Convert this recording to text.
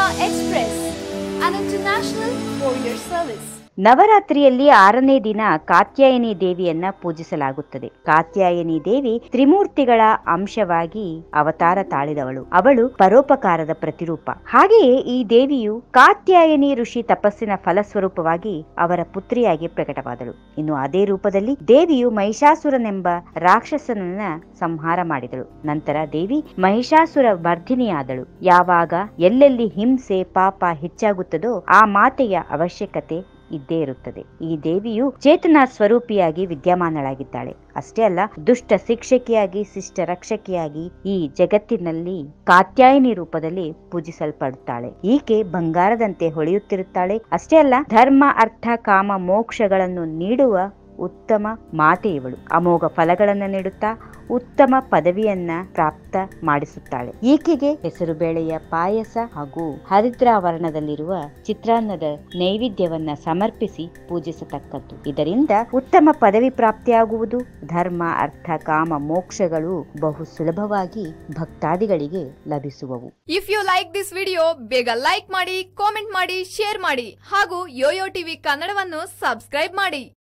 Express, an international courier service. ನವರಾತ್ರಿಯಲ್ಲಿ ಆರನೇ ದಿನ ಕಾತ್ಯಾಯನಿ ದೇವಿಯನ್ನ ಪೂಜಿಸಲಾಗುತ್ತದೆ ಕಾತ್ಯಾಯನಿ ದೇವಿ ತ್ರಿಮೂರ್ತಿಗಳ ಅಂಶವಾಗಿ ಅವತಾರ ತಾಳಿದವಳು ಅವಳು ಪರೋಪಕಾರದ ಪ್ರತಿರೂಪ ಹಾಗೆಯೇ ಈ ದೇವಿಯು ಕಾತ್ಯಾಯನಿ ಋಷಿ ತಪಸ್ಸಿನ ಫಲಸ್ವರೂಪವಾಗಿ ಅವರ ಪುತ್ರಿಯಾಗಿ ಪ್ರಕಟವಾದಳು ಇನ್ನು ಅದೇ ರೂಪದಲ್ಲಿ ದೇವಿಯು ಮಹಿಷಾಸುರನೆಂಬ ರಾಕ್ಷಸನನ್ನ ಸಂಹಾರ ಮಾಡಿದಳು ನಂತರ ದೇವಿ ಮಹಿಷಾಸುರ ವರ್ಧಿನಿಯಾದಳು ಯಾವಾಗ ಎಲ್ಲೆಲ್ಲಿ ಹಿಂಸೆ ಪಾಪ ಹೆಚ್ಚಾಗುತ್ತದೋ ಆ ಮಾತೆಯ ಅವಶ್ಯಕತೆ ಇದ್ದೇ ಇರುತ್ತದೆ ಈ ದೇವಿಯು ಚೇತನ ಸ್ವರೂಪಿಯಾಗಿ ವಿದ್ಯಮಾನಳಾಗಿದ್ದಾಳೆ ಅಷ್ಟೇ ಅಲ್ಲ ದುಷ್ಟ ಶಿಕ್ಷಕಿಯಾಗಿ ಶಿಷ್ಟ ರಕ್ಷಕಿಯಾಗಿ ಈ ಜಗತ್ತಿನಲ್ಲಿ ಕಾತ್ಯಾಯಿನಿ ರೂಪದಲ್ಲಿ ಪೂಜಿಸಲ್ಪಡುತ್ತಾಳೆ ಈಕೆ ಬಂಗಾರದಂತೆ ಹೊಳೆಯುತ್ತಿರುತ್ತಾಳೆ ಅಷ್ಟೇ ಅಲ್ಲ ಧರ್ಮ ಅರ್ಥ ಕಾಮ ಮೋಕ್ಷಗಳನ್ನು ನೀಡುವ ಉತ್ತಮ ಮಾತೆ ಇವಳು ಅಮೋಘ ಫಲಗಳನ್ನ ನೀಡುತ್ತಾ ಉತ್ತಮ ಪದವಿಯನ್ನ ಪ್ರಾಪ್ತ ಮಾಡಿಸುತ್ತಾಳೆ ಈಕೆಗೆ ಹೆಸರು ಬೇಳೆಯ ಪಾಯಸ ಹಾಗೂ ಹರಿದ್ರಾವರಣದಲ್ಲಿರುವ ಚಿತ್ರಾನ್ನದ ನೈವೇದ್ಯವನ್ನ ಸಮರ್ಪಿಸಿ ಪೂಜಿಸತಕ್ಕದ್ದು ಇದರಿಂದ ಉತ್ತಮ ಪದವಿ ಪ್ರಾಪ್ತಿಯಾಗುವುದು ಧರ್ಮ ಅರ್ಥ ಕಾಮ ಮೋಕ್ಷಗಳು ಬಹು ಸುಲಭವಾಗಿ ಭಕ್ತಾದಿಗಳಿಗೆ ಲಭಿಸುವವು if you like this video ಬೇಗ ಲೈಕ್ ಮಾಡಿ ಕಾಮೆಂಟ್ ಮಾಡಿ ಶೇರ್ ಮಾಡಿ ಹಾಗೂ ಯೋಯೋ ಟಿವಿ ಕನ್ನಡವನ್ನು ಸಬ್ಸ್ಕ್ರೈಬ್ ಮಾಡಿ